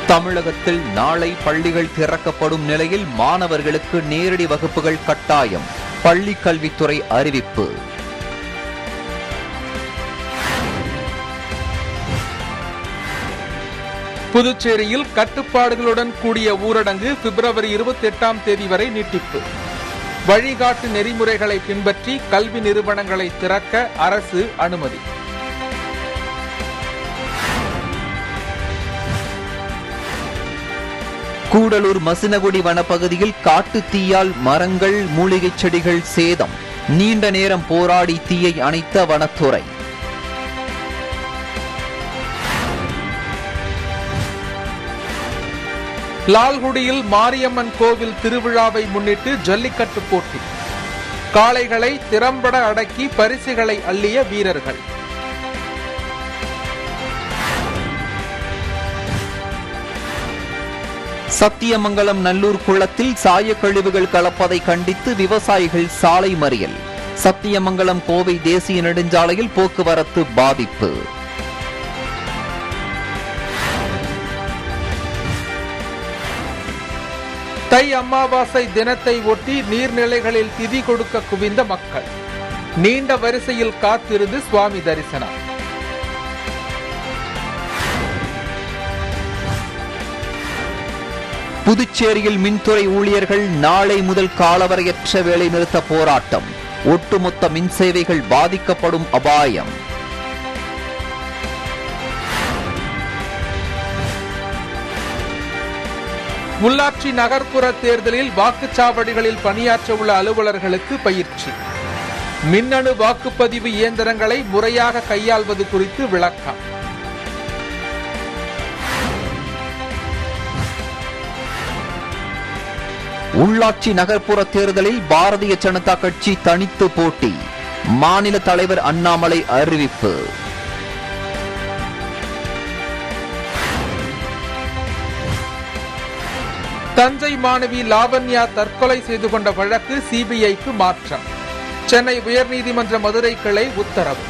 தமிழகத்தில் நாளை பள்ளிகள் திறக்கப்படும் நிலையில் மாணவர்களுக்கு நேரடி வகுப்புகள் கட்டாயம் பள்ளி கல்வித்துறை அறிவிப்பு புதுச்சேரியில் கட்டுப்பாடுகளுடன் கூடிய ஊரடங்கு பிப்ரவரி இருபத்தி எட்டாம் தேதி வரை நீட்டிப்பு வழிகாட்டு நெறிமுறைகளை பின்பற்றி கல்வி நிறுவனங்களை திறக்க அரசு அனுமதி கூடலூர் மசினகுடி வனப்பகுதியில் காட்டுத் தீயால் மரங்கள் மூலிகைச் செடிகள் சேதம் நீண்ட நேரம் போராடி தீயை அணைத்த வனத்துறை லால்குடியில் மாரியம்மன் கோவில் திருவிழாவை முன்னிட்டு ஜல்லிக்கட்டு போட்டி காளைகளை திறம்பட அடக்கி பரிசுகளை அள்ளிய வீரர்கள் சத்தியமங்கலம் நல்லூர் குளத்தில் சாயக் கழிவுகள் கலப்பதை கண்டித்து விவசாயிகள் சாலை மறியல் சத்தியமங்கலம் கோவை தேசிய நெடுஞ்சாலையில் போக்குவரத்து பாதிப்பு தை அமாவாசை தினத்தை ஒட்டி நீர்நிலைகளில் திதி கொடுக்க குவிந்த மக்கள் நீண்ட வரிசையில் காத்திருந்து சுவாமி தரிசனம் புதுச்சேரியில் மின்துறை ஊழியர்கள் நாளை முதல் காலவரையற்ற வேலைநிறுத்த போராட்டம் ஒட்டுமொத்த மின் சேவைகள் பாதிக்கப்படும் அபாயம் உள்ளாட்சி நகர்ப்புற தேர்தலில் வாக்குச்சாவடிகளில் பணியாற்ற உள்ள அலுவலர்களுக்கு பயிற்சி மின்னணு வாக்குப்பதிவு இயந்திரங்களை முறையாக கையாள்வது குறித்து விளக்கம் உள்ளாட்சி நகர்ப்புற தேர்தலில் பாரதிய ஜனதா கட்சி தனித்து போட்டி மாநில தலைவர் அண்ணாமலை அறிவிப்பு தஞ்சை மாணவி லாவண்யா தற்கொலை செய்து கொண்ட வழக்கு சிபிஐக்கு மாற்றம் சென்னை உயர்நீதிமன்ற மதுரை கிளை உத்தரவு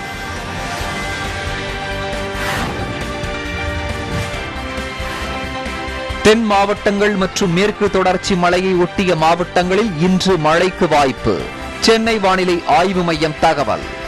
தென் மாவட்டங்கள் மற்றும் மேற்கு தொடர்ச்சி மலையை ஒட்டிய மாவட்டங்களில் இன்று மழைக்கு வாய்ப்பு சென்னை வானிலை ஆய்வு மையம் தகவல்